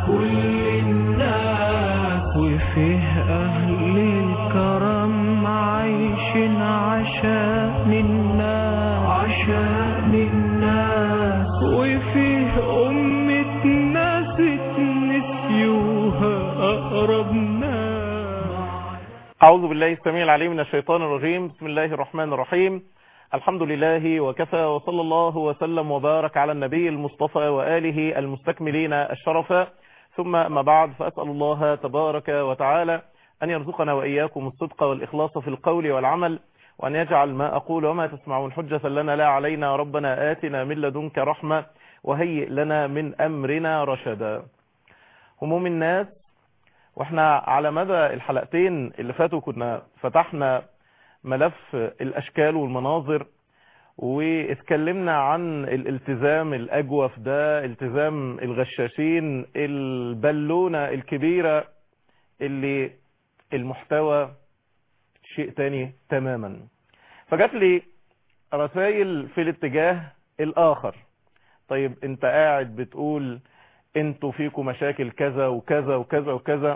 كل الناس وفيه أهل الكرم عايشين عشان الناس عشان الناس وفيه أمة ناس نسيوها أقرب ناس أعوذ بالله السميع العليم من الشيطان الرجيم بسم الله الرحمن الرحيم الحمد لله وكفى وصلى الله وسلم وبارك على النبي المصطفى وآله المستكملين الشرف ثم ما بعد فأسأل الله تبارك وتعالى أن يرزقنا وإياكم الصدق والإخلاص في القول والعمل وأن يجعل ما أقول وما تسمعون حجة لنا لا علينا ربنا آتنا من لدنك رحمة وهيئ لنا من أمرنا رشدا هموم الناس واحنا على مدى الحلقتين اللي فاتوا كنا فتحنا ملف الاشكال والمناظر واتكلمنا عن الالتزام الاجوف ده التزام الغشاشين البالونة الكبيرة اللي المحتوى شيء تاني تماما فجات لي رسائل في الاتجاه الاخر طيب انت قاعد بتقول انتوا فيكم مشاكل كذا وكذا وكذا وكذا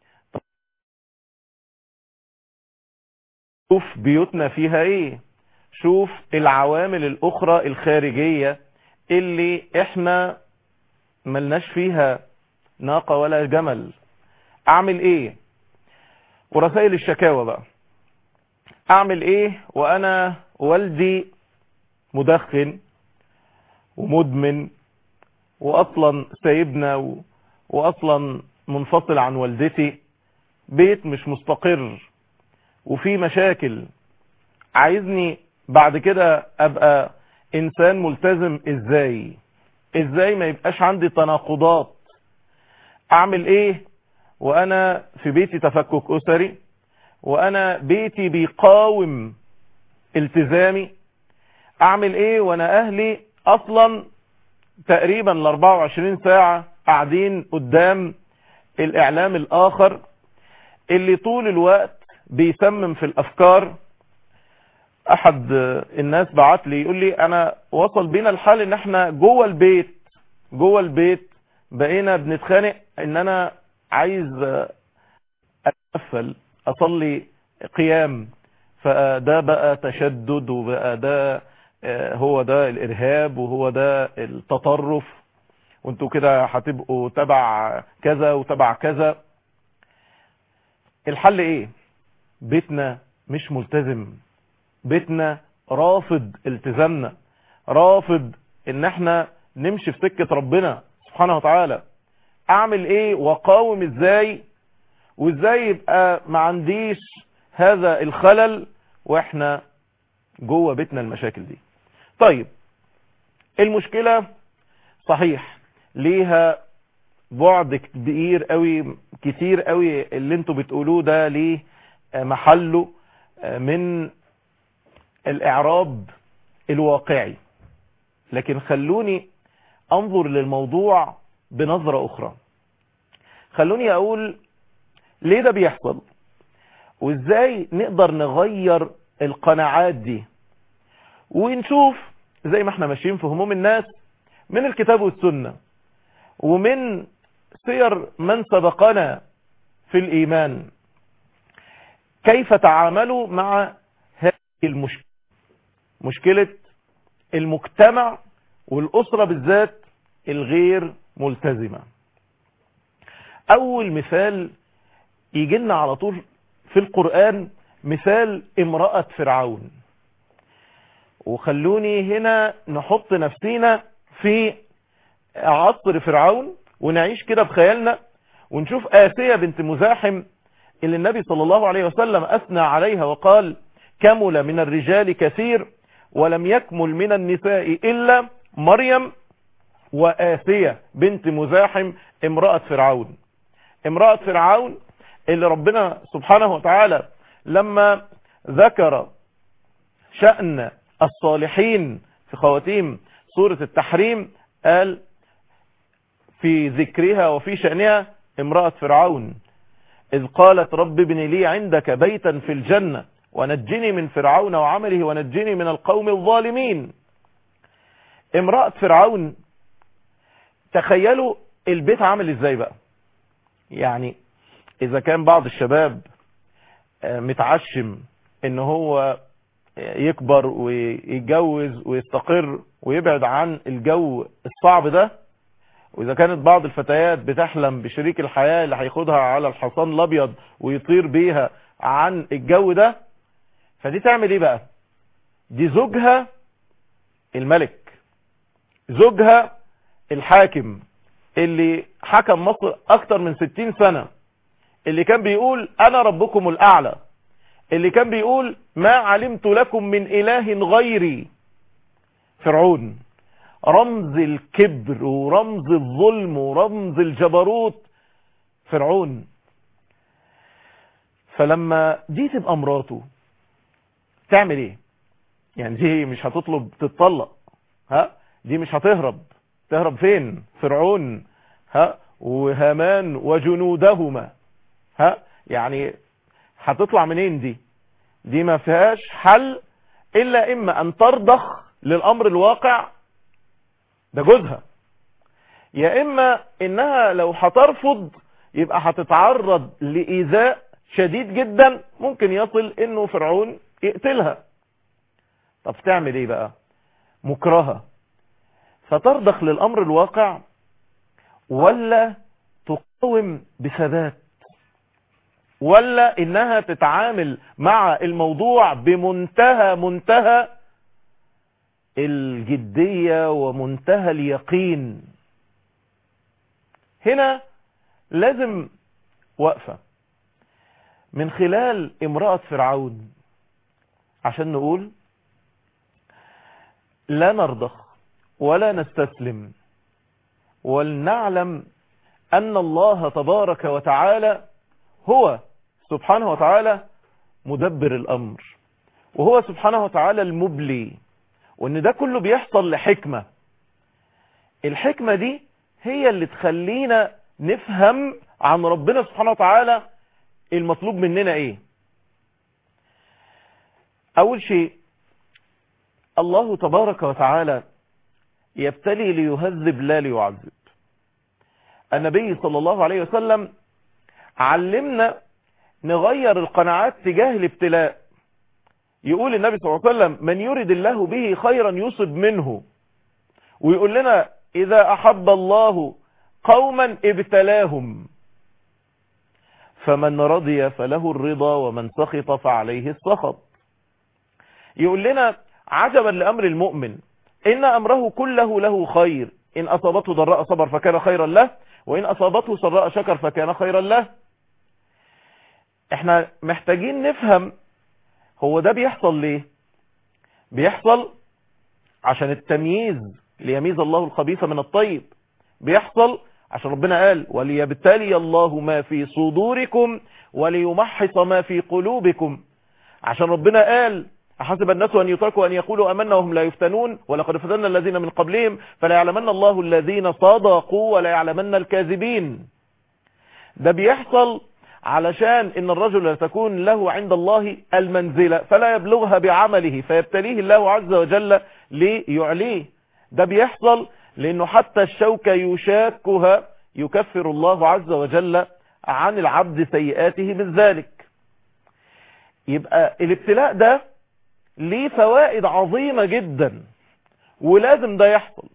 شوف بيوتنا فيها ايه شوف العوامل الاخرى الخارجية اللي احنا ملناش فيها ناقة ولا جمل اعمل ايه ورسائل الشكاوى بقى اعمل ايه وانا والدي مدخن ومدمن واصلا سايبنا و... واصلا منفصل عن والدتي بيت مش مستقر وفي مشاكل عايزني بعد كده ابقى انسان ملتزم ازاي ازاي ما يبقاش عندي تناقضات اعمل ايه وانا في بيتي تفكك اسري وانا بيتي بيقاوم التزامي اعمل ايه وانا اهلي اصلا تقريبا ال 24 ساعة قاعدين قدام الاعلام الاخر اللي طول الوقت بيسمم في الافكار احد الناس بعت لي يقول لي انا وصل بينا الحال ان احنا جوه البيت جوه البيت بقينا بنتخانق ان انا عايز اتنفل اصلي قيام فده بقى تشدد وبقى ده هو ده الارهاب وهو ده التطرف وانتوا كده هتبقوا تبع كذا وتبع كذا الحل ايه بيتنا مش ملتزم بيتنا رافض التزامنا رافض ان احنا نمشي في سكة ربنا سبحانه وتعالى اعمل ايه واقاوم ازاي وازاي يبقى ما عنديش هذا الخلل واحنا جوه بيتنا المشاكل دي طيب المشكلة صحيح ليها بعد كبير قوي كتير قوي اللي انتوا بتقولوه ده ليه محله من الاعراب الواقعي لكن خلوني انظر للموضوع بنظرة اخرى خلوني اقول ليه ده بيحصل وازاي نقدر نغير القناعات دي ونشوف زي ما احنا ماشيين في هموم الناس من الكتاب والسنة ومن سير من سبقنا في الإيمان كيف تعاملوا مع هذه المشكلة مشكلة المجتمع والأسرة بالذات الغير ملتزمة أول مثال يجي لنا على طول في القرآن مثال امرأة فرعون وخلوني هنا نحط نفسينا في عصر فرعون ونعيش كده بخيالنا ونشوف آسية بنت مزاحم اللي النبي صلى الله عليه وسلم أثنى عليها وقال كمل من الرجال كثير ولم يكمل من النساء إلا مريم وآسية بنت مزاحم امرأة فرعون امرأة فرعون اللي ربنا سبحانه وتعالى لما ذكر شأن الصالحين في خواتيم سورة التحريم قال في ذكرها وفي شأنها امرأة فرعون إذ قالت رب ابن لي عندك بيتا في الجنة ونجني من فرعون وعمله ونجني من القوم الظالمين امرأة فرعون تخيلوا البيت عامل ازاي بقى يعني اذا كان بعض الشباب متعشم ان هو يكبر ويتجوز ويستقر ويبعد عن الجو الصعب ده واذا كانت بعض الفتيات بتحلم بشريك الحياة اللي هياخدها على الحصان الابيض ويطير بيها عن الجو ده فدي تعمل ايه بقى دي زوجها الملك زوجها الحاكم اللي حكم مصر اكتر من ستين سنة اللي كان بيقول انا ربكم الاعلى اللي كان بيقول ما علمت لكم من اله غيري فرعون رمز الكبر ورمز الظلم ورمز الجبروت فرعون فلما دي تبقى مراته تعمل ايه يعني دي مش هتطلب تتطلق ها دي مش هتهرب تهرب فين فرعون ها وهامان وجنودهما ها يعني هتطلع منين دي دي ما فيهاش حل الا اما ان ترضخ للامر الواقع ده جوزها يا اما انها لو هترفض يبقى هتتعرض لايذاء شديد جدا ممكن يصل انه فرعون يقتلها طب تعمل ايه بقى مكرهة فترضخ للامر الواقع ولا تقاوم بثبات ولا انها تتعامل مع الموضوع بمنتهى منتهى الجدية ومنتهى اليقين هنا لازم وقفة من خلال امرأة فرعون عشان نقول لا نرضخ ولا نستسلم ولنعلم أن الله تبارك وتعالى هو سبحانه وتعالى مدبر الأمر وهو سبحانه وتعالى المبلي وان ده كله بيحصل لحكمة الحكمة دي هي اللي تخلينا نفهم عن ربنا سبحانه وتعالى المطلوب مننا ايه اول شيء الله تبارك وتعالى يبتلي ليهذب لا ليعذب النبي صلى الله عليه وسلم علمنا نغير القناعات تجاه الابتلاء يقول النبي صلى الله عليه وسلم من يرد الله به خيرا يصب منه ويقول لنا إذا أحب الله قوما ابتلاهم فمن رضي فله الرضا ومن سخط فعليه السخط يقول لنا عجبا لأمر المؤمن إن أمره كله له خير إن أصابته ضراء صبر فكان خيرا له وإن أصابته سراء شكر فكان خيرا له احنا محتاجين نفهم هو ده بيحصل ليه بيحصل عشان التمييز ليميز الله الخبيث من الطيب بيحصل عشان ربنا قال وليبتلي الله ما في صدوركم وليمحص ما في قلوبكم عشان ربنا قال أحسب الناس أن يتركوا أن يقولوا أمنا وهم لا يفتنون ولقد فتنا الذين من قبلهم فلا يعلمن الله الذين صدقوا ولا يعلمن الكاذبين ده بيحصل علشان ان الرجل تكون له عند الله المنزلة فلا يبلغها بعمله فيبتليه الله عز وجل ليعليه ده بيحصل لانه حتى الشوكة يشاكها يكفر الله عز وجل عن العبد سيئاته من ذلك يبقى الابتلاء ده ليه فوائد عظيمة جدا ولازم ده يحصل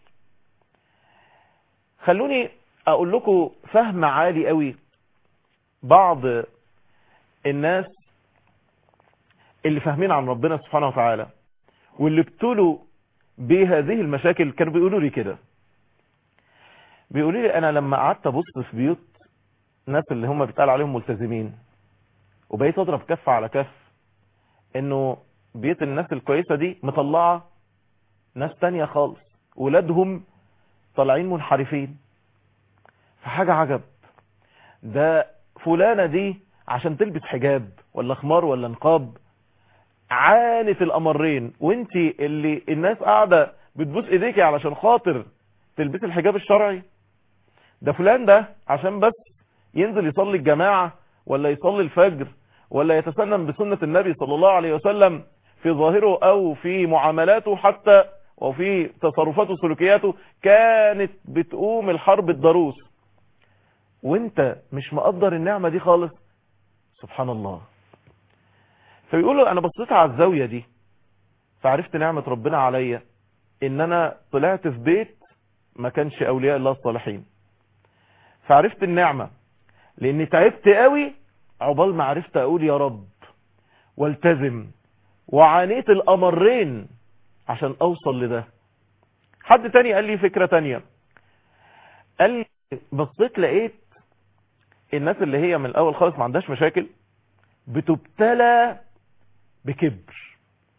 خلوني اقول لكم فهم عالي قوي بعض الناس اللي فاهمين عن ربنا سبحانه وتعالى واللي ابتلوا بهذه المشاكل كانوا بيقولوا لي كده بيقولوا لي انا لما قعدت ابص في بيوت ناس اللي هم بيتقال عليهم ملتزمين وبقيت اضرب كف على كف انه بيت الناس الكويسة دي مطلعة ناس تانية خالص ولادهم طالعين منحرفين فحاجة عجب ده فلانة دي عشان تلبس حجاب ولا خمار ولا نقاب عانت الامرين وانت اللي الناس قاعدة بتبوس ايديكي علشان خاطر تلبسي الحجاب الشرعي ده فلان ده عشان بس ينزل يصلي الجماعة ولا يصلي الفجر ولا يتسنن بسنة النبي صلى الله عليه وسلم في ظاهره او في معاملاته حتى وفي تصرفاته وسلوكياته كانت بتقوم الحرب الضروس وانت مش مقدر النعمة دي خالص سبحان الله فيقولوا انا بصيت على الزاوية دي فعرفت نعمة ربنا عليا ان انا طلعت في بيت ما كانش اولياء الله الصالحين فعرفت النعمة لاني تعبت قوي عقبال ما عرفت اقول يا رب والتزم وعانيت الامرين عشان اوصل لده حد تاني قال لي فكرة تانية قال لي بصيت لقيت الناس اللي هي من الاول خالص ما عندهاش مشاكل بتبتلى بكبر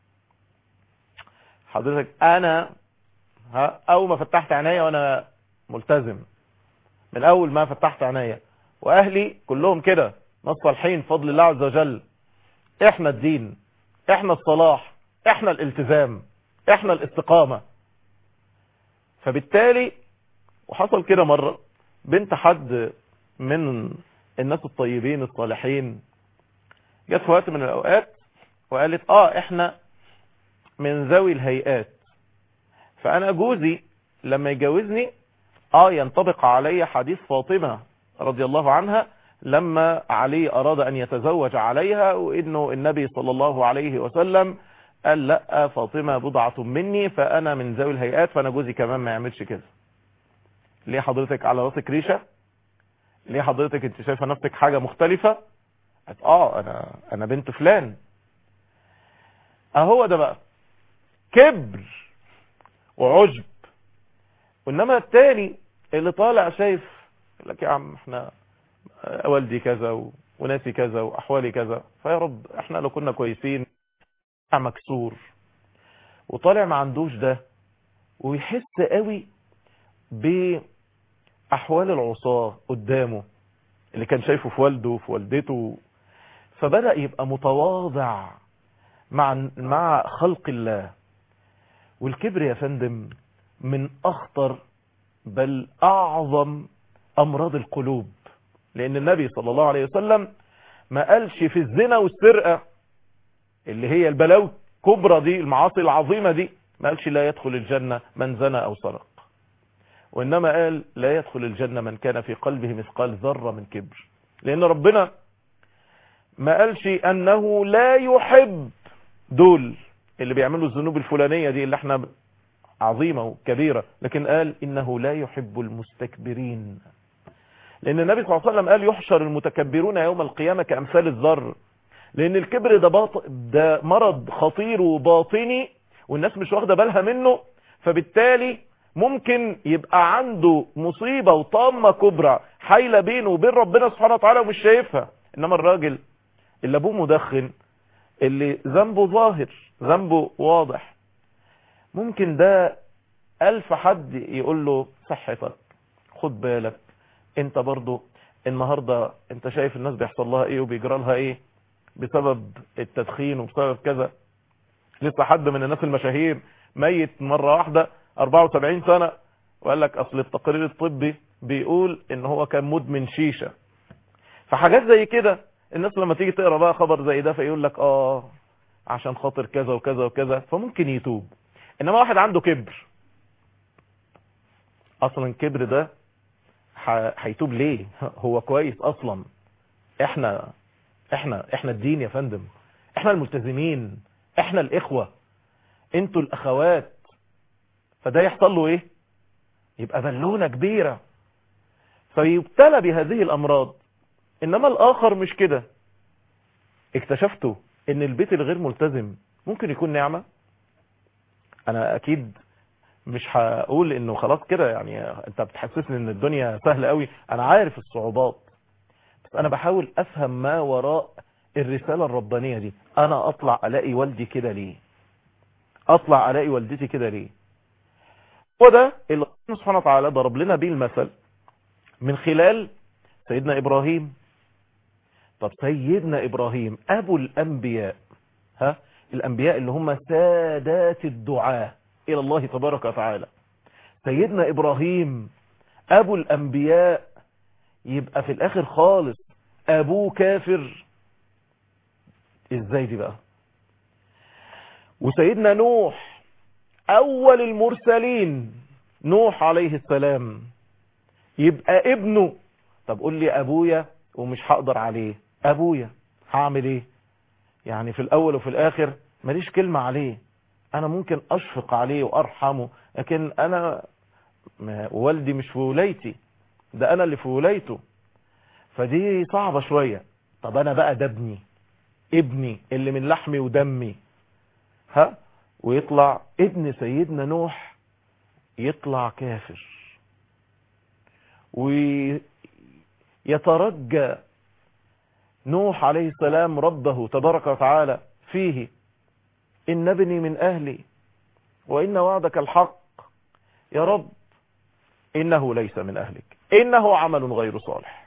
حضرتك انا ها اول ما فتحت عينيا وانا ملتزم من اول ما فتحت عينيا واهلي كلهم كده ناس صالحين فضل الله عز وجل احنا الدين احنا الصلاح احنا الالتزام احنا الاستقامة فبالتالي وحصل كده مرة بنت حد من الناس الطيبين الصالحين جت في وقت من الاوقات وقالت اه احنا من ذوي الهيئات فانا جوزي لما يجوزني اه ينطبق علي حديث فاطمة رضي الله عنها لما علي اراد ان يتزوج عليها وانه النبي صلى الله عليه وسلم قال لا فاطمة بضعة مني فانا من ذوي الهيئات فانا جوزي كمان ما يعملش كده ليه حضرتك على راسك ريشة ليه حضرتك انت شايفة نفسك حاجة مختلفة قالت اه انا انا بنت فلان اهو ده بقى كبر وعجب وانما التاني اللي طالع شايف يقول لك يا عم احنا والدي كذا و... وناسي كذا واحوالي كذا فيا رب احنا لو كنا كويسين مكسور وطالع ما عندوش ده ويحس قوي باحوال العصاة قدامه اللي كان شايفه في والده وفي والدته فبدأ يبقى متواضع مع مع خلق الله والكبر يا فندم من اخطر بل اعظم امراض القلوب لان النبي صلى الله عليه وسلم ما قالش في الزنا والسرقة اللي هي البلاوي الكبرى دي المعاصي العظيمة دي ما قالش لا يدخل الجنة من زنى او سرق وانما قال لا يدخل الجنة من كان في قلبه مثقال ذرة من كبر لان ربنا ما قالش انه لا يحب دول اللي بيعملوا الذنوب الفلانية دي اللي احنا عظيمة وكبيرة لكن قال انه لا يحب المستكبرين لان النبي صلى الله عليه وسلم قال يحشر المتكبرون يوم القيامة كامثال الذر لان الكبر ده, باط... ده مرض خطير وباطني والناس مش واخدة بالها منه فبالتالي ممكن يبقى عنده مصيبة وطامة كبرى حايلة بينه وبين ربنا سبحانه وتعالى ومش شايفها انما الراجل اللي ابوه مدخن اللي ذنبه ظاهر ذنبه واضح ممكن ده ألف حد يقول له صحتك خد بالك انت برضو النهاردة انت شايف الناس بيحصل لها ايه وبيجرى لها ايه بسبب التدخين وبسبب كذا لسه حد من الناس المشاهير ميت مرة واحدة 74 سنة وقال لك اصل التقرير الطبي بيقول ان هو كان مدمن شيشة فحاجات زي كده الناس لما تيجي تقرا بقى خبر زي ده فيقول لك اه عشان خاطر كذا وكذا وكذا فممكن يتوب انما واحد عنده كبر اصلا الكبر ده هيتوب ليه هو كويس اصلا احنا احنا احنا الدين يا فندم احنا الملتزمين احنا الاخوة انتوا الاخوات فده يحصل له ايه يبقى بالونة كبيرة فيبتلى بهذه الامراض انما الاخر مش كده اكتشفتوا ان البيت الغير ملتزم ممكن يكون نعمة انا اكيد مش هقول انه خلاص كده يعني انت بتحسسني ان الدنيا سهلة قوي انا عارف الصعوبات بس انا بحاول افهم ما وراء الرسالة الربانية دي انا اطلع الاقي والدي كده ليه اطلع الاقي والدتي كده ليه وده اللي سبحانه وتعالى ضرب لنا بيه المثل من خلال سيدنا ابراهيم طب سيدنا ابراهيم ابو الانبياء ها الانبياء اللي هم سادات الدعاة الى الله تبارك وتعالى سيدنا ابراهيم ابو الانبياء يبقى في الاخر خالص ابوه كافر ازاي دي بقى وسيدنا نوح اول المرسلين نوح عليه السلام يبقى ابنه طب قول لي ابويا ومش هقدر عليه ابويا هعمل ايه يعني في الاول وفي الاخر ماليش كلمة عليه انا ممكن اشفق عليه وارحمه لكن انا والدي مش في ولايتي ده انا اللي في ولايته فدي صعبة شوية طب انا بقى ده ابني ابني اللي من لحمي ودمي ها ويطلع ابن سيدنا نوح يطلع كافر ويترجى نوح عليه السلام ربه تبارك وتعالى فيه إن ابني من أهلي وإن وعدك الحق يا رب إنه ليس من أهلك إنه عمل غير صالح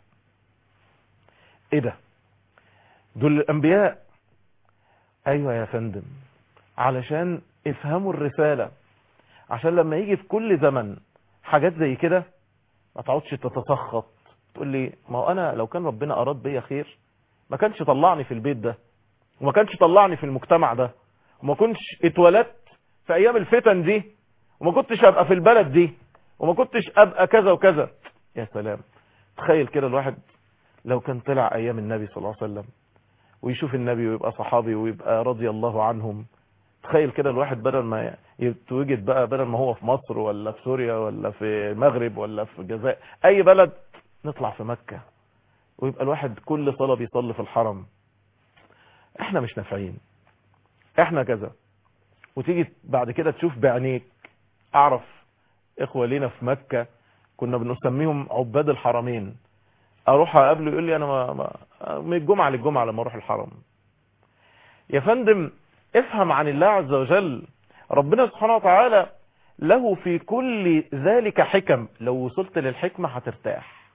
إيه ده دول الأنبياء أيوة يا فندم علشان افهموا الرسالة عشان لما يجي في كل زمن حاجات زي كده ما تقعدش تتسخط تقول لي ما هو انا لو كان ربنا اراد بيا خير ما كانش طلعني في البيت ده وما كانش طلعني في المجتمع ده وما كنتش اتولدت في ايام الفتن دي وما كنتش ابقى في البلد دي وما كنتش ابقى كذا وكذا يا سلام تخيل كده الواحد لو كان طلع ايام النبي صلى الله عليه وسلم ويشوف النبي ويبقى صحابي ويبقى رضي الله عنهم تخيل كده الواحد بدل ما يتوجد بقى بدل ما هو في مصر ولا في سوريا ولا في المغرب ولا في الجزائر اي بلد نطلع في مكة ويبقى الواحد كل صلاة بيصلي في الحرم احنا مش نافعين احنا كذا وتيجي بعد كده تشوف بعينيك اعرف اخوة لينا في مكة كنا بنسميهم عباد الحرمين اروح اقابله يقول لي انا ما ما من الجمعة للجمعة لما اروح الحرم يا فندم افهم عن الله عز وجل ربنا سبحانه وتعالى له في كل ذلك حكم لو وصلت للحكمة هترتاح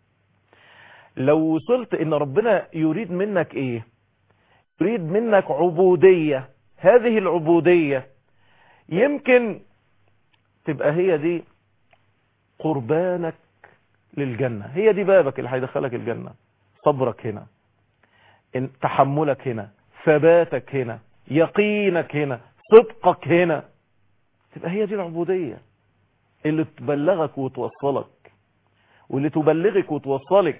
لو وصلت ان ربنا يريد منك ايه يريد منك عبودية هذه العبودية يمكن تبقى هي دي قربانك للجنة هي دي بابك اللي هيدخلك الجنة صبرك هنا تحملك هنا ثباتك هنا يقينك هنا صدقك هنا تبقى هي دي العبودية اللي تبلغك وتوصلك واللي تبلغك وتوصلك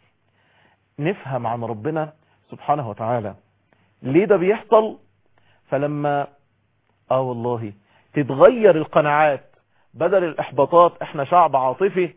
نفهم عن ربنا سبحانه وتعالى ليه ده بيحصل فلما اه والله تتغير القناعات بدل الاحباطات احنا شعب عاطفي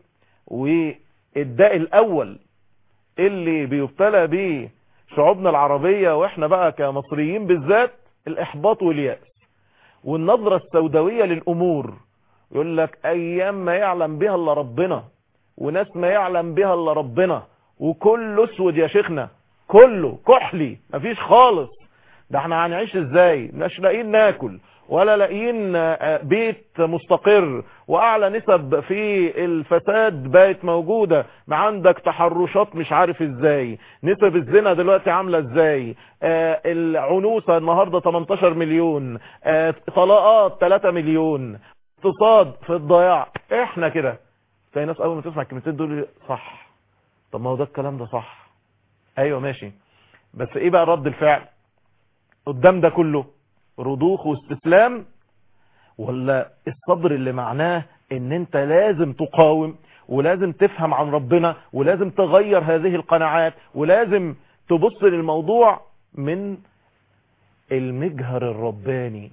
والداء الاول اللي بيبتلى بيه شعوبنا العربية واحنا بقى كمصريين بالذات الاحباط واليأس والنظرة السوداوية للامور يقول لك ايام ما يعلم بها الا ربنا وناس ما يعلم بها الا ربنا وكله اسود يا شيخنا كله كحلي مفيش خالص ده احنا هنعيش ازاي مش لاقيين ناكل ولا لاقيين بيت مستقر واعلى نسب في الفساد بقت موجودة ما عندك تحرشات مش عارف ازاي نسب الزنا دلوقتي عاملة ازاي آه العنوسة النهاردة 18 مليون آه طلاقات 3 مليون اقتصاد في الضياع احنا كده تلاقي ناس اول ما تسمع الكلمتين دول صح طب ما هو ده الكلام ده صح ايوه ماشي بس ايه بقى رد الفعل قدام ده كله رضوخ واستسلام ولا الصبر اللي معناه ان انت لازم تقاوم ولازم تفهم عن ربنا ولازم تغير هذه القناعات ولازم تبص للموضوع من المجهر الرباني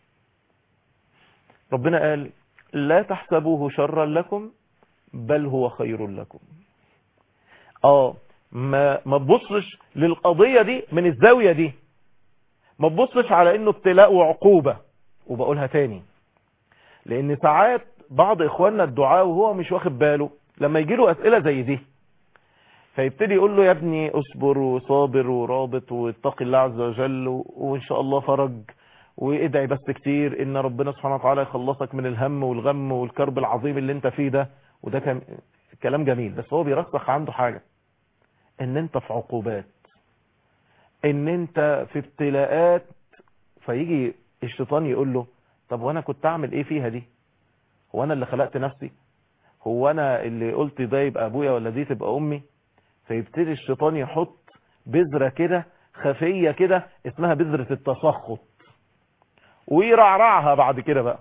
ربنا قال لا تحسبوه شرا لكم بل هو خير لكم اه ما ما تبصش للقضية دي من الزاوية دي ما تبصش على انه ابتلاء وعقوبة وبقولها تاني لان ساعات بعض اخواننا الدعاء وهو مش واخد باله لما يجي له اسئلة زي دي فيبتدي يقول له يا ابني اصبر وصابر ورابط واتقي الله عز وجل وان شاء الله فرج وادعي بس كتير ان ربنا سبحانه وتعالى يخلصك من الهم والغم والكرب العظيم اللي انت فيه ده وده كان كلام جميل بس هو بيرسخ عنده حاجة ان انت في عقوبات ان انت في ابتلاءات فيجي الشيطان يقول له طب وانا كنت اعمل ايه فيها دي هو انا اللي خلقت نفسي هو انا اللي قلت ده يبقى ابويا ولا دي تبقى امي فيبتدي الشيطان يحط بذرة كده خفية كده اسمها بذرة التسخط ويرعرعها بعد كده بقى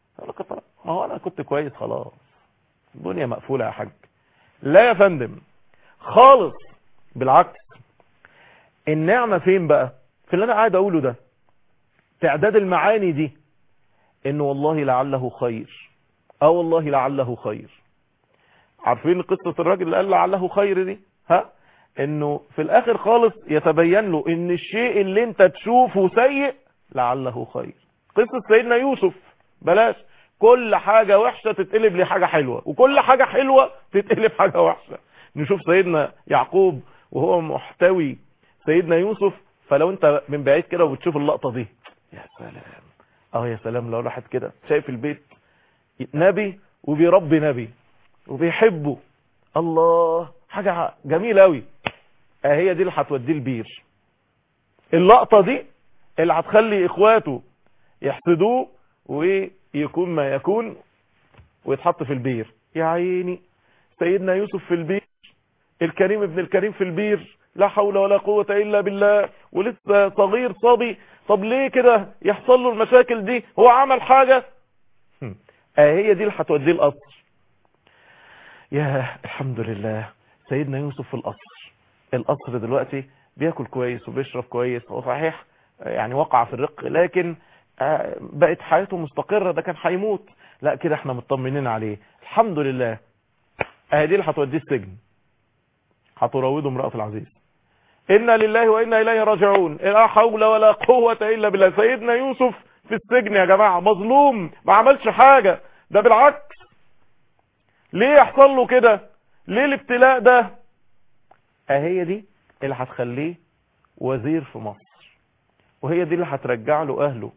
ما هو انا كنت كويس خلاص الدنيا مقفولة يا حاج لا يا فندم خالص بالعكس النعمة فين بقى في اللي انا قاعد اقوله ده تعداد المعاني دي انه والله لعله خير اه والله لعله خير عارفين قصة الراجل اللي قال لعله خير دي ها انه في الاخر خالص يتبين له ان الشيء اللي انت تشوفه سيء لعله خير قصة سيدنا يوسف بلاش كل حاجة وحشة تتقلب لحاجة حلوة وكل حاجة حلوة تتقلب حاجة وحشة نشوف سيدنا يعقوب وهو محتوي سيدنا يوسف فلو انت من بعيد كده وبتشوف اللقطة دي يا سلام اه يا سلام لو راحت كده شايف البيت نبي وبيربي نبي وبيحبه الله حاجة جميلة قوي هي دي اللي هتوديه البير اللقطة دي اللي هتخلي اخواته يحسدوه ويكون ما يكون ويتحط في البير يا عيني سيدنا يوسف في البير الكريم ابن الكريم في البير لا حول ولا قوة الا بالله ولسه صغير صبي طب ليه كده يحصل له المشاكل دي هو عمل حاجة اه هي دي اللي هتوديه القصر يا الحمد لله سيدنا يوسف في القصر القصر دلوقتي بياكل كويس وبيشرب كويس هو صحيح يعني وقع في الرق لكن بقت حياته مستقرة ده كان هيموت لا كده احنا مطمنين عليه الحمد لله اهي دي اللي هتوديه السجن هتراوده امرأة العزيز إنا لله وإنا إليه راجعون لا حول ولا قوة إلا بالله سيدنا يوسف في السجن يا جماعة مظلوم ما عملش حاجة ده بالعكس ليه يحصل له كده ليه الابتلاء ده اهي دي اللي هتخليه وزير في مصر وهي دي اللي هترجع له اهله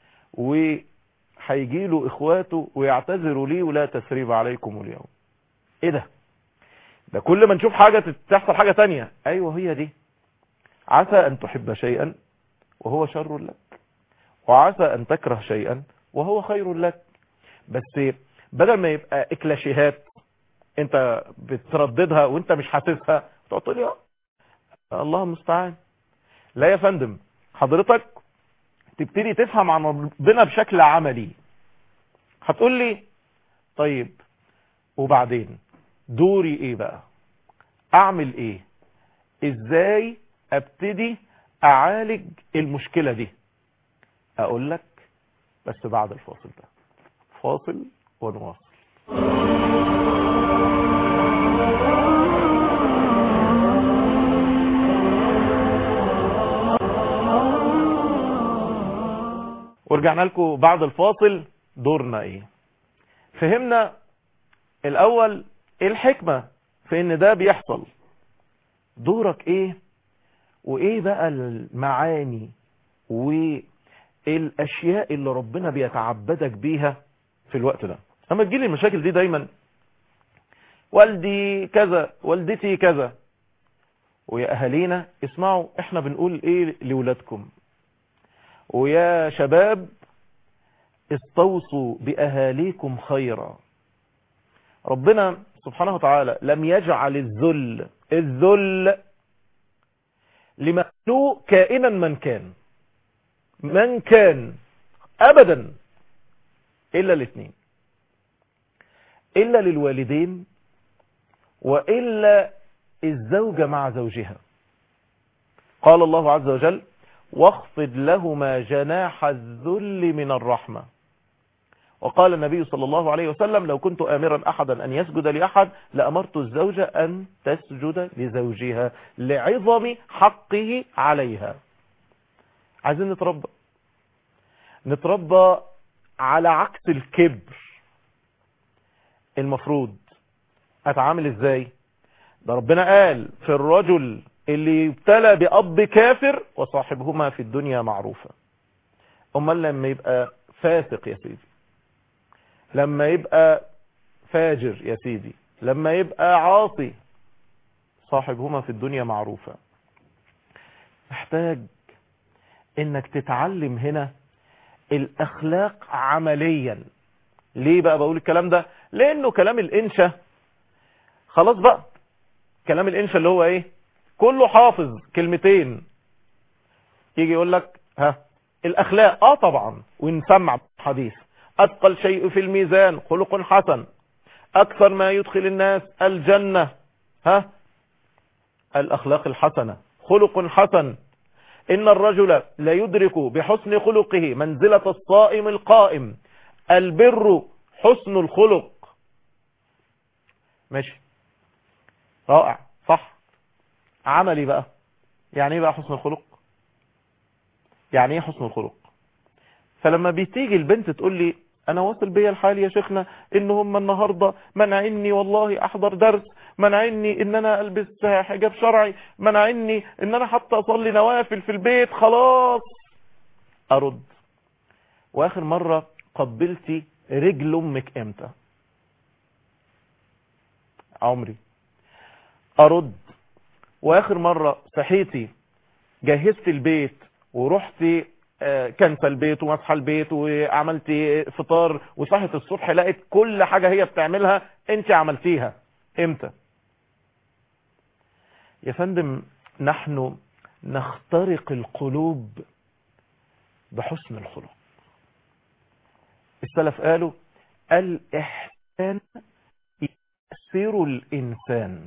وهيجي له اخواته ويعتذروا ليه ولا تسريب عليكم اليوم ايه ده ده كل ما نشوف حاجة تحصل حاجة تانية ايوه هي دي عسى ان تحب شيئا وهو شر لك وعسى ان تكره شيئا وهو خير لك بس بدل ما يبقى اكلاشيهات انت بترددها وانت مش حاسسها تقعد تقول لي الله المستعان لا يا فندم حضرتك تبتدي تفهم عن ربنا بشكل عملي هتقول لي طيب وبعدين دوري ايه بقى اعمل ايه ازاي ابتدي اعالج المشكلة دي اقول لك بس بعد الفاصل ده فاصل ونواصل ورجعنا لكم بعد الفاصل دورنا ايه فهمنا الاول ايه الحكمة في ان ده بيحصل دورك ايه وايه بقى المعاني والاشياء اللي ربنا بيتعبدك بيها في الوقت ده اما تجيلي المشاكل دي دايما والدي كذا والدتي كذا ويا اهالينا اسمعوا احنا بنقول ايه لولادكم ويا شباب استوصوا باهاليكم خيرا ربنا سبحانه وتعالى لم يجعل الذل الذل لمخلوق كائنا من كان من كان ابدا الا الاثنين الا للوالدين والا الزوجة مع زوجها قال الله عز وجل واخفض لهما جناح الذل من الرحمة وقال النبي صلى الله عليه وسلم لو كنت آمرا أحدا أن يسجد لأحد لأمرت الزوجة أن تسجد لزوجها لعظم حقه عليها عايزين نتربى نتربى على عكس الكبر المفروض أتعامل إزاي ده ربنا قال في الرجل اللي يبتلى بأب كافر وصاحبهما في الدنيا معروفة أمال لما يبقى فاسق يا سيدي لما يبقى فاجر يا سيدي لما يبقى عاصي صاحبهما في الدنيا معروفة محتاج انك تتعلم هنا الاخلاق عمليا ليه بقى بقول الكلام ده لانه كلام الانشا خلاص بقى كلام الانشا اللي هو ايه كله حافظ كلمتين يجي يقول لك ها الاخلاق اه طبعا ونسمع حديث أثقل شيء في الميزان خلق حسن أكثر ما يدخل الناس الجنة ها الأخلاق الحسنة خلق حسن إن الرجل لا يدرك بحسن خلقه منزلة الصائم القائم البر حسن الخلق ماشي رائع صح عملي بقى يعني ايه بقى حسن الخلق يعني ايه حسن الخلق فلما بتيجي البنت تقول لي انا واصل بيا الحال يا شيخنا ان هم النهاردة منعني والله احضر درس منعني ان انا البس حجاب شرعي منعني ان انا حتى اصلي نوافل في البيت خلاص ارد واخر مرة قبلتي رجل امك امتى عمري ارد واخر مرة صحيتي جهزت البيت ورحتي كنسى البيت ومسح البيت وعملت فطار وصحت الصبح لقيت كل حاجة هي بتعملها انت عملتيها امتى يا فندم نحن نخترق القلوب بحسن الخلق السلف قالوا الإحسان يأسر الإنسان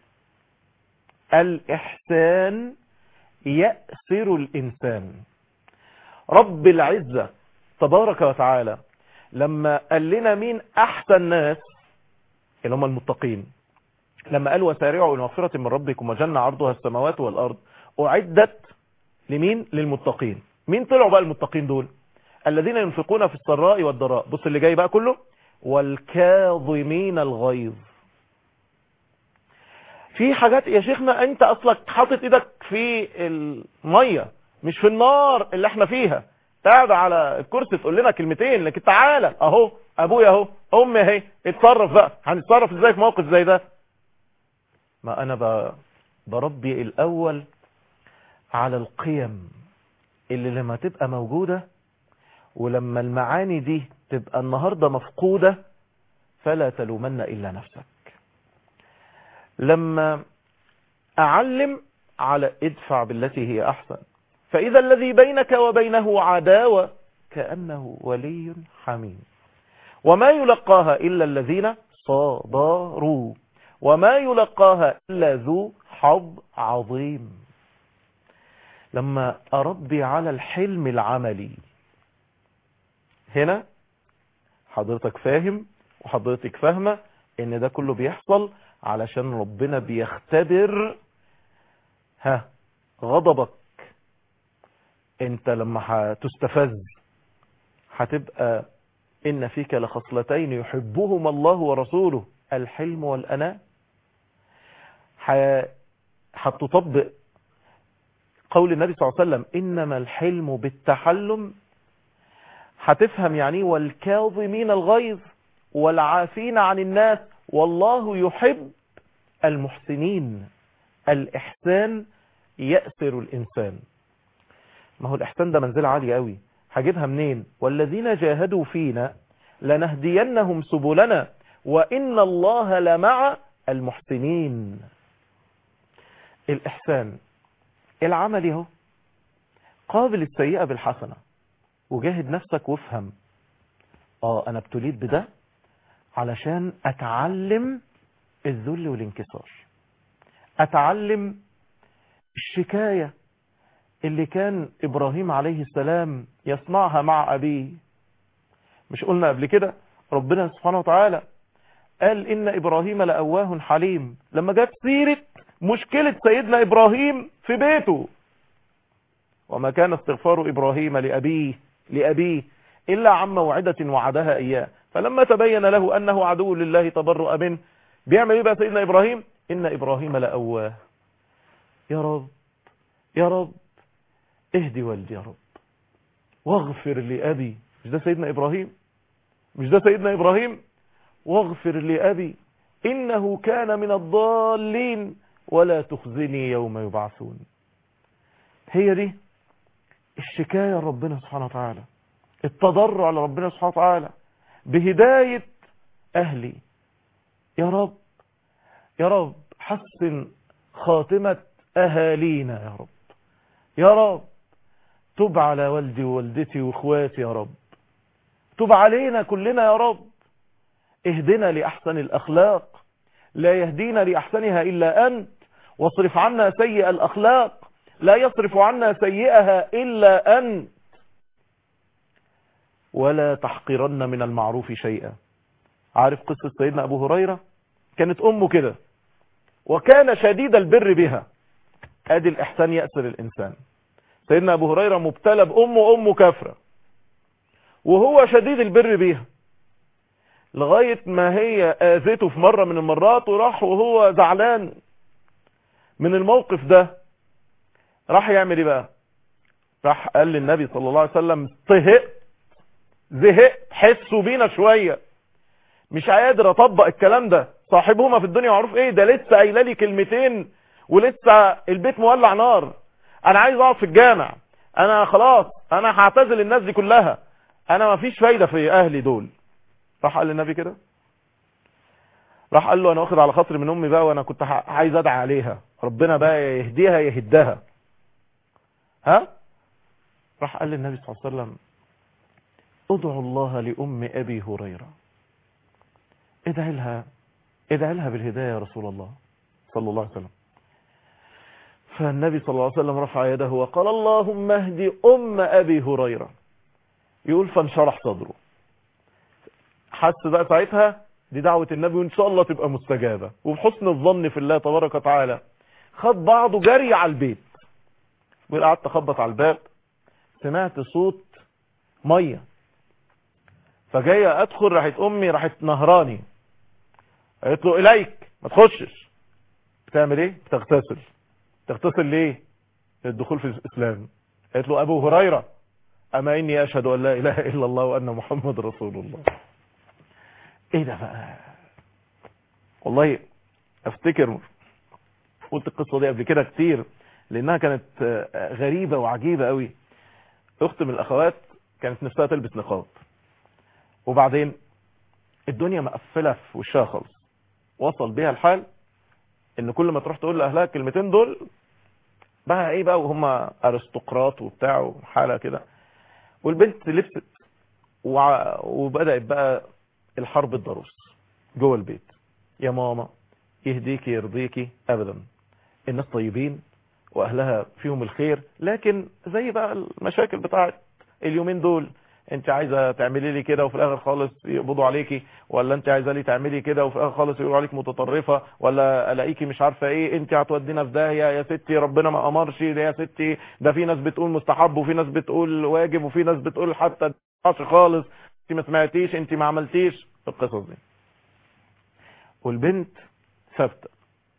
الإحسان يأسر الإنسان رب العزة تبارك وتعالى لما قال لنا مين أحسن ناس اللي هم المتقين لما قال وسارعوا إلى مغفرة من ربكم وجنة عرضها السماوات والأرض أعدت لمين للمتقين مين طلعوا بقى المتقين دول الذين ينفقون في السراء والضراء بص اللي جاي بقى كله والكاظمين الغيظ في حاجات يا شيخنا انت اصلك حاطط ايدك في المية مش في النار اللي احنا فيها قاعد على الكرسي تقول لنا كلمتين لكن تعالى اهو ابويا اهو امي اهي اتصرف بقى هنتصرف ازاي في موقف زي ده ما انا ب... بربي الاول على القيم اللي لما تبقى موجودة ولما المعاني دي تبقى النهاردة مفقودة فلا تلومن الا نفسك لما اعلم على ادفع بالتي هي احسن فاذا الذي بينك وبينه عداوة كأنه ولي حميم وما يلقاها الا الذين صبروا وما يلقاها الا ذو حظ عظيم لما اربي على الحلم العملي هنا حضرتك فاهم وحضرتك فاهمة ان ده كله بيحصل علشان ربنا بيختبر ها غضبك انت لما هتستفز هتبقى ان فيك لخصلتين يحبهما الله ورسوله الحلم والأناء هتطبق قول النبي صلى الله عليه وسلم إنما الحلم بالتحلم هتفهم يعني والكاظمين الغيظ والعافين عن الناس والله يحب المحسنين الإحسان يأسر الإنسان ما هو الإحسان ده منزل عالي قوي هجيبها منين والذين جاهدوا فينا لنهدينهم سبلنا وإن الله لمع المحسنين الإحسان العمل اهو قابل السيئة بالحسنة وجاهد نفسك وافهم اه انا ابتليت بده علشان اتعلم الذل والانكسار اتعلم الشكاية اللي كان ابراهيم عليه السلام يصنعها مع ابيه مش قلنا قبل كده ربنا سبحانه وتعالى قال ان ابراهيم لأواه حليم لما جت سيرة مشكلة سيدنا ابراهيم في بيته وما كان استغفار ابراهيم لأبيه لأبيه إلا عن موعدة وعدها إياه فلما تبين له أنه عدو لله تبرؤ منه بيعمل إيه بقى سيدنا إبراهيم إن إبراهيم لأواه يا رب يا رب اهدي والدي يا رب واغفر لأبي مش ده سيدنا إبراهيم مش ده سيدنا إبراهيم واغفر لأبي إنه كان من الضالين ولا تخزني يوم يبعثون هي دي الشكاية ربنا سبحانه وتعالى التضرع لربنا سبحانه وتعالى بهداية أهلي يا رب يا رب حسن خاتمة أهالينا يا رب يا رب تب على والدي ووالدتي واخواتي يا رب تب علينا كلنا يا رب اهدنا لأحسن الأخلاق لا يهدينا لأحسنها إلا أنت واصرف عنا سيء الأخلاق لا يصرف عنا سيئها إلا أنت ولا تحقرن من المعروف شيئا عارف قصة سيدنا أبو هريرة كانت أمه كده وكان شديد البر بها ادي الإحسان يأسر الإنسان سيدنا أبو هريرة مبتلى بأمه أمه كافرة وهو شديد البر بيها لغاية ما هي آذته في مرة من المرات وراح وهو زعلان من الموقف ده راح يعمل ايه بقى راح قال للنبي صلى الله عليه وسلم طهقت زهقت حسوا بينا شوية مش قادر اطبق الكلام ده صاحبهما في الدنيا معروف ايه ده لسه قايله لي كلمتين ولسه البيت مولع نار انا عايز اقعد في الجامع انا خلاص انا هعتزل الناس دي كلها انا ما فيش فايدة في اهلي دول راح قال للنبي كده راح قال له انا واخد على خاطري من امي بقى وانا كنت عايز ادعي عليها ربنا بقى يهديها يهدها ها راح قال للنبي صلى الله عليه وسلم ادعو الله لأم أبي هريرة ادعي لها ادعي لها بالهداية يا رسول الله صلى الله عليه وسلم فالنبي صلى الله عليه وسلم رفع يده وقال اللهم اهدي أم أبي هريرة يقول فانشرح صدره حس بقى ساعتها دي دعوة النبي وإن شاء الله تبقى مستجابة وبحسن الظن في الله تبارك وتعالى خد بعضه جري على البيت وقعدت اخبط على الباب سمعت صوت ميه فجايه ادخل راحت امي راحت نهراني قالت له اليك ما تخشش بتعمل ايه بتغتسل تغتسل ليه للدخول في الاسلام قالت له ابو هريره اما اني اشهد ان لا اله الا الله وان محمد رسول الله ايه ده بقى والله افتكر قلت القصه دي قبل كده كتير لانها كانت غريبة وعجيبة قوي اخت من الاخوات كانت نفسها تلبس نقاب وبعدين الدنيا مقفلة في وشها خالص وصل بيها الحال ان كل ما تروح تقول لاهلها الكلمتين دول بقى ايه بقى وهم ارستقراط وبتاع وحالة كده والبنت لبست وبدأت بقى الحرب الضروس جوه البيت يا ماما يهديكي يرضيكي ابدا الناس طيبين واهلها فيهم الخير لكن زي بقى المشاكل بتاعت اليومين دول انت عايزه تعملي لي كده وفي الاخر خالص يقبضوا عليكي ولا انت عايزه لي تعملي كده وفي الاخر خالص يقولوا عليك متطرفه ولا الاقيكي مش عارفه ايه انت هتودينا في داهيه يا ستي ربنا ما امرش ده يا ستي ده في ناس بتقول مستحب وفي ناس بتقول واجب وفي ناس بتقول حتى خالص انت ما سمعتيش انت ما عملتيش القصص دي والبنت ثابته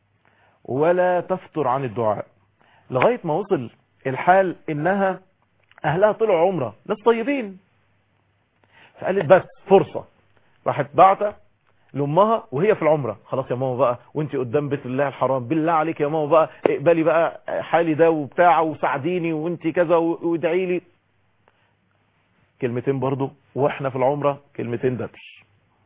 ولا تفتر عن الدعاء لغاية ما وصل الحال انها اهلها طلعوا عمرة ناس طيبين فقالت بس فرصة راحت بعتة لامها وهي في العمرة خلاص يا ماما بقى وانت قدام بيت الله الحرام بالله عليك يا ماما بقى اقبلي بقى حالي ده وبتاع وساعديني وانت كذا وادعي لي كلمتين برضو واحنا في العمرة كلمتين دبش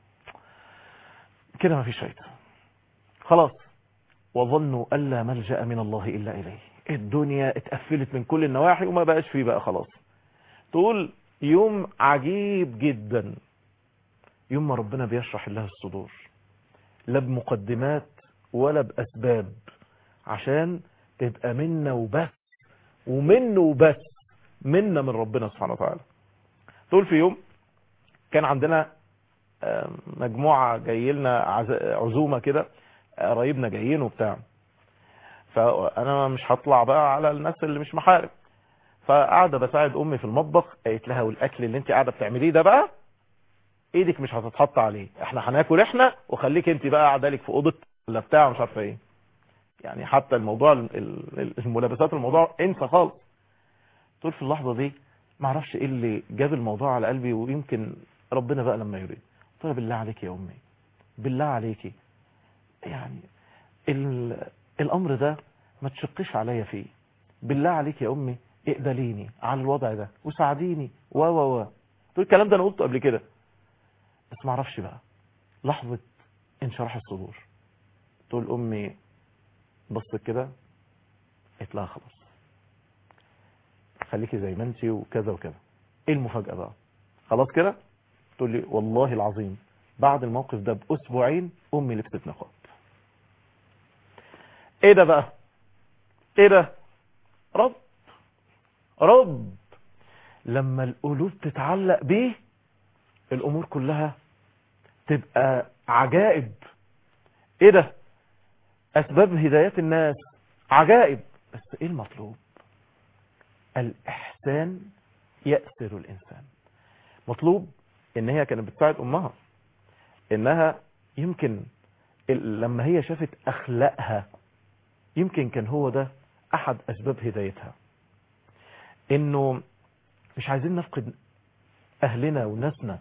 كده ما فيش فايدة خلاص وظنوا ألا ملجأ من الله إلا إليه الدنيا اتقفلت من كل النواحي وما بقاش فيه بقى خلاص تقول يوم عجيب جدا يوم ما ربنا بيشرح الله الصدور لا بمقدمات ولا بأسباب عشان تبقى منا وبس ومنه وبس منا من ربنا سبحانه وتعالى تقول في يوم كان عندنا مجموعة جاي لنا عزومة كده قرايبنا جايين وبتاع فانا مش هطلع بقى على الناس اللي مش محارب فقاعده بساعد امي في المطبخ قالت لها والاكل اللي انت قاعده بتعمليه ده بقى ايدك مش هتتحط عليه احنا هناكل احنا وخليك انت بقى قاعده لك في اوضه ولا بتاع مش عارفه ايه يعني حتى الموضوع الملابسات الموضوع انسى خالص تقول في اللحظه دي ما اعرفش ايه اللي جاب الموضوع على قلبي ويمكن ربنا بقى لما يريد قلت لها بالله عليك يا امي بالله عليكي يعني الامر ده ما تشقش عليا فيه بالله عليك يا امي اقبليني على الوضع ده وساعديني و و و تقول الكلام ده انا قلته قبل كده بس ما اعرفش بقى لحظة انشراح الصدور تقول امي بصت كده قلت لها خلاص خليكي زي ما انت وكذا وكذا ايه المفاجأة بقى خلاص كده تقول لي والله العظيم بعد الموقف ده باسبوعين امي لبست نقاب ايه ده بقى ايه ده رب رب لما القلوب تتعلق بيه الامور كلها تبقى عجائب ايه ده اسباب هدايات الناس عجائب بس ايه المطلوب الاحسان يأسر الانسان مطلوب ان هي كانت بتساعد امها انها يمكن لما هي شافت اخلاقها يمكن كان هو ده احد اسباب هدايتها انه مش عايزين نفقد اهلنا وناسنا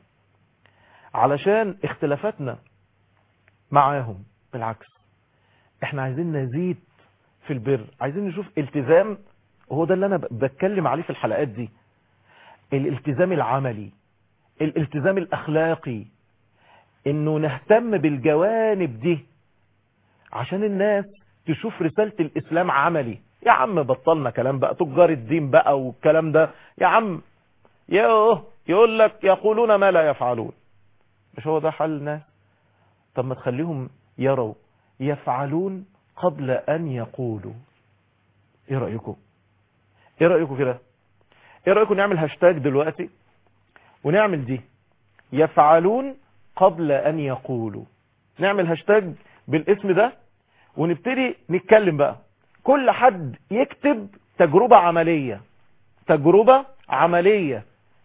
علشان اختلافاتنا معاهم بالعكس احنا عايزين نزيد في البر عايزين نشوف التزام وهو ده اللي انا بتكلم عليه في الحلقات دي الالتزام العملي الالتزام الاخلاقي انه نهتم بالجوانب دي عشان الناس تشوف رسالة الاسلام عملي يا عم بطلنا كلام بقى تجار الدين بقى والكلام ده يا عم يوه يقول لك يقولون ما لا يفعلون مش هو ده حل الناس طب ما تخليهم يروا يفعلون قبل ان يقولوا ايه رأيكم ايه رأيكم كده ايه رأيكم نعمل هاشتاج دلوقتي ونعمل دي يفعلون قبل ان يقولوا نعمل هاشتاج بالاسم ده ونبتدي نتكلم بقى كل حد يكتب تجربة عملية تجربة عملية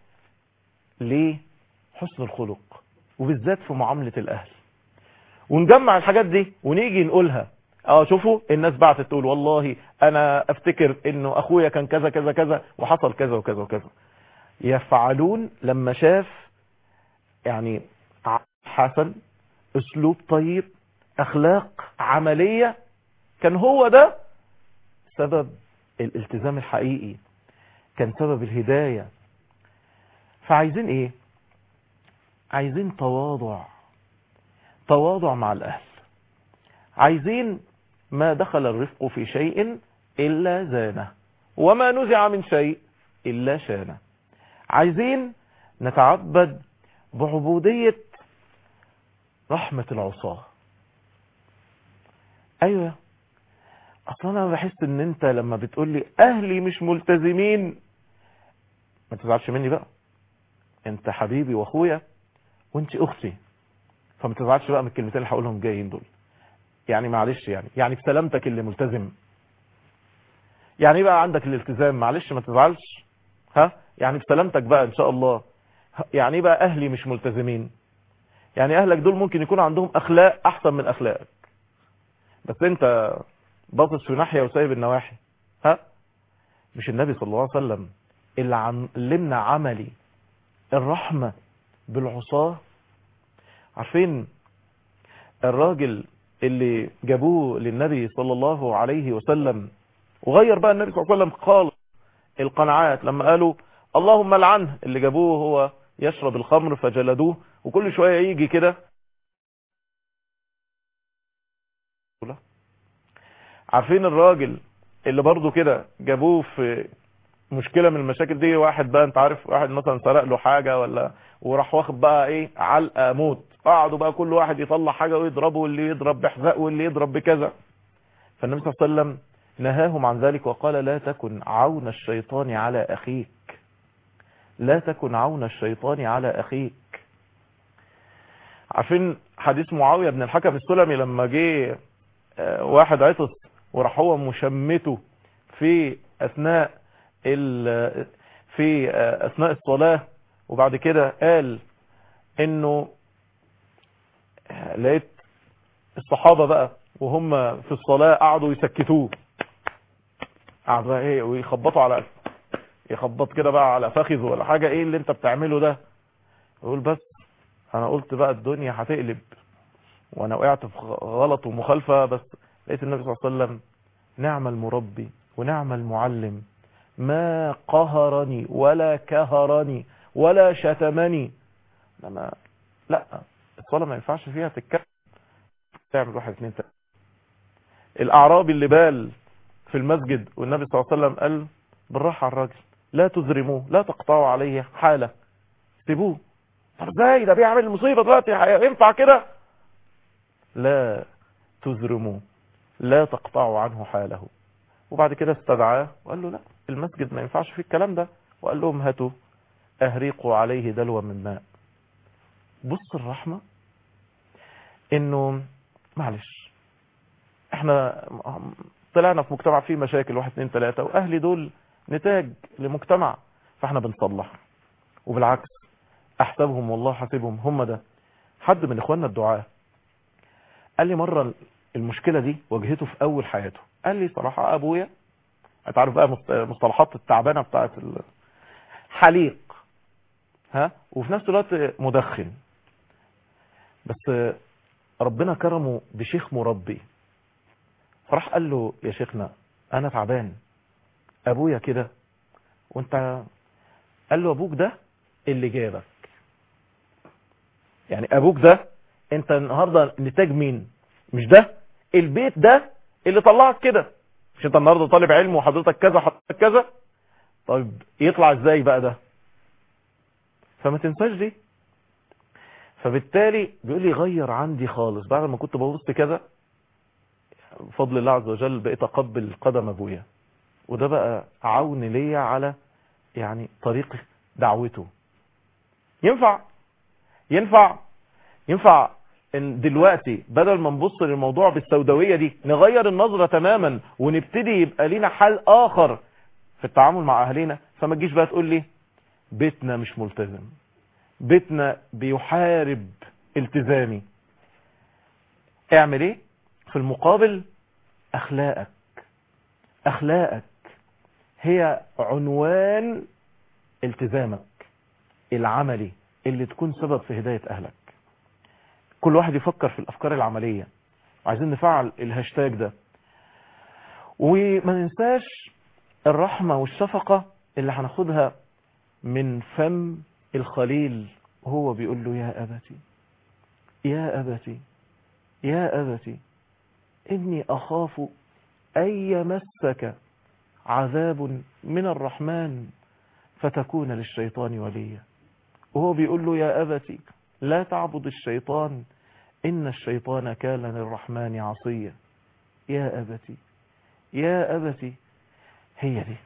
ليه حسن الخلق وبالذات في معاملة الاهل ونجمع الحاجات دي ونيجي نقولها اه شوفوا الناس بعتت تقول والله انا افتكر انه اخويا كان كذا كذا كذا وحصل كذا وكذا وكذا يفعلون لما شاف يعني حسن اسلوب طيب اخلاق عملية كان هو ده سبب الالتزام الحقيقي كان سبب الهداية فعايزين ايه عايزين تواضع تواضع مع الاهل عايزين ما دخل الرفق في شيء الا زانه وما نزع من شيء الا شانه عايزين نتعبد بعبودية رحمة العصاة ايوه اصلا انا بحس ان انت لما بتقول لي اهلي مش ملتزمين ما تزعلش مني بقى انت حبيبي واخويا وانت اختي فما تزعلش بقى من الكلمتين اللي هقولهم جايين دول يعني معلش يعني يعني بسلامتك اللي ملتزم يعني بقى عندك الالتزام معلش ما تزعلش ها يعني بسلامتك بقى ان شاء الله يعني بقى اهلي مش ملتزمين يعني اهلك دول ممكن يكون عندهم اخلاق احسن من اخلاقك بس انت باصص في ناحية وسايب النواحي ها مش النبي صلى الله عليه وسلم اللي علمنا عملي الرحمة بالعصاة عارفين الراجل اللي جابوه للنبي صلى الله عليه وسلم وغير بقى النبي صلى الله عليه وسلم قال القناعات لما قالوا اللهم لعنه اللي جابوه هو يشرب الخمر فجلدوه وكل شوية يجي كده عارفين الراجل اللي برضه كده جابوه في مشكلة من المشاكل دي واحد بقى انت عارف واحد مثلا سرق له حاجة ولا وراح واخد بقى ايه علقة موت قعدوا بقى كل واحد يطلع حاجة ويضربه واللي يضرب بحذاء واللي يضرب بكذا فالنبي صلى الله عليه وسلم نهاهم عن ذلك وقال لا تكن عون الشيطان على اخيك لا تكن عون الشيطان على اخيك عارفين حديث معاوية بن الحكم السلمي لما جه واحد عطس وراح هو مشمته في اثناء في اثناء الصلاة وبعد كده قال انه لقيت الصحابة بقى وهم في الصلاة قعدوا يسكتوه قعدوا بقى ايه ويخبطوا على يخبط كده بقى على فخذه ولا حاجة ايه اللي انت بتعمله ده يقول بس انا قلت بقى الدنيا هتقلب وانا وقعت في غلط ومخالفة بس لقيت النبي صلى الله عليه وسلم نعم المربي ونعم المعلم ما قهرني ولا كهرني ولا شتمني لما لا الصلاة ما ينفعش فيها تتكلم تعمل واحد اثنين تلاتة الاعرابي اللي بال في المسجد والنبي صلى الله عليه وسلم قال بالراحة على الراجل لا تزرموه لا تقطعوا عليه حالة سيبوه طب ازاي ده بيعمل مصيبة دلوقتي ينفع كده لا تزرموه لا تقطعوا عنه حاله وبعد كده استدعاه وقال له لا المسجد ما ينفعش فيه الكلام ده وقال لهم هاتوا اهريقوا عليه دلوة من ماء بص الرحمة انه معلش احنا طلعنا في مجتمع فيه مشاكل واحد اتنين تلاتة واهلي دول نتاج لمجتمع فاحنا بنصلح وبالعكس احسبهم والله حاسبهم هم ده حد من اخواننا الدعاة قال لي مرة المشكلة دي واجهته في اول حياته قال لي صراحة ابويا هتعرف بقى مصطلحات التعبانة بتاعت حليق ها وفي نفس الوقت مدخن بس ربنا كرمه بشيخ مربي فراح قال له يا شيخنا انا تعبان ابويا كده وانت قال له ابوك ده اللي جابك يعني ابوك ده انت النهارده نتاج مين مش ده البيت ده اللي طلعك كده مش انت النهارده طالب علم وحضرتك كذا وحضرتك كذا طيب يطلع ازاي بقى ده فما تنساش دي فبالتالي بيقول لي غير عندي خالص بعد ما كنت ببص كده بفضل الله عز وجل بقيت اقبل قدم ابويا وده بقى عون ليا على يعني طريق دعوته ينفع ينفع ينفع ان دلوقتي بدل ما نبص للموضوع بالسوداوية دي نغير النظرة تماما ونبتدي يبقى لينا حل اخر في التعامل مع اهالينا فما تجيش بقى تقول لي بيتنا مش ملتزم بيتنا بيحارب التزامي اعمل ايه في المقابل اخلاقك اخلاقك هي عنوان التزامك العملي اللي تكون سبب في هداية اهلك كل واحد يفكر في الافكار العملية عايزين نفعل الهاشتاج ده وما ننساش الرحمة والشفقة اللي هناخدها من فم الخليل وهو بيقول له يا أبتي يا أبتي يا أبتي إني أخاف أن يمسك عذاب من الرحمن فتكون للشيطان وليا وهو بيقول له يا أبتي لا تعبد الشيطان إن الشيطان كان للرحمن عصيا يا أبتي يا أبتي هي دي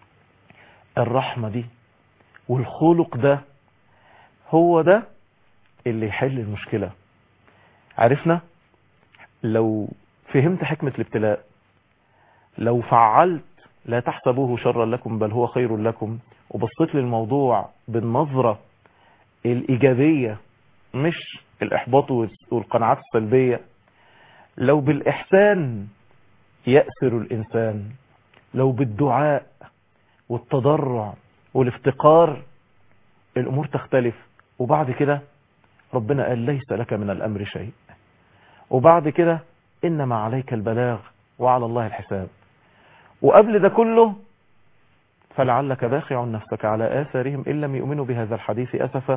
الرحمة دي والخلق ده هو ده اللي يحل المشكلة عرفنا لو فهمت حكمة الابتلاء لو فعلت لا تحسبوه شرا لكم بل هو خير لكم وبصيت للموضوع بالنظرة الإيجابية مش الإحباط والقناعات السلبية لو بالإحسان يأسر الإنسان لو بالدعاء والتضرع والافتقار الأمور تختلف وبعد كده ربنا قال ليس لك من الأمر شيء وبعد كده إنما عليك البلاغ وعلى الله الحساب وقبل ده كله فلعلك باخع نفسك على آثارهم إن لم يؤمنوا بهذا الحديث أسفا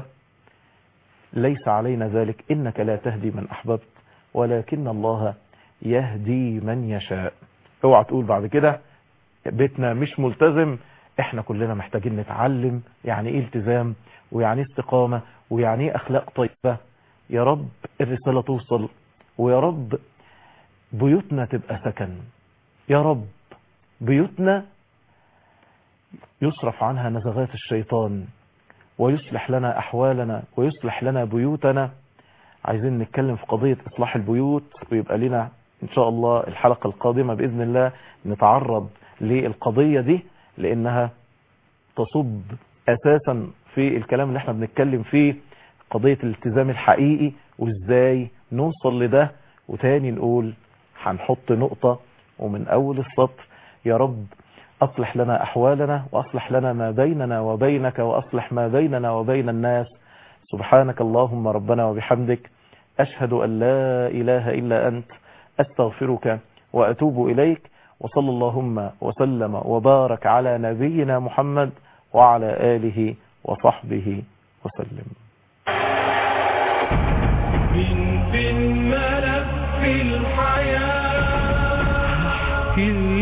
ليس علينا ذلك إنك لا تهدي من أحببت ولكن الله يهدي من يشاء اوعى تقول بعد كده بيتنا مش ملتزم احنا كلنا محتاجين نتعلم يعني ايه التزام ويعني ايه استقامة ويعني ايه اخلاق طيبة يا رب الرسالة توصل ويا رب بيوتنا تبقى سكن يا رب بيوتنا يصرف عنها نزغات الشيطان ويصلح لنا احوالنا ويصلح لنا بيوتنا عايزين نتكلم في قضية اصلاح البيوت ويبقى لنا ان شاء الله الحلقة القادمة باذن الله نتعرض للقضية دي لانها تصب اساسا في الكلام اللي احنا بنتكلم فيه قضية الالتزام الحقيقي وازاي نوصل لده وتاني نقول هنحط نقطة ومن اول السطر يا رب اصلح لنا احوالنا واصلح لنا ما بيننا وبينك واصلح ما بيننا وبين الناس سبحانك اللهم ربنا وبحمدك اشهد ان لا اله الا انت استغفرك واتوب اليك وصلى اللهم وسلم وبارك على نبينا محمد وعلى آله وصحبه وسلم من في الملف الحياة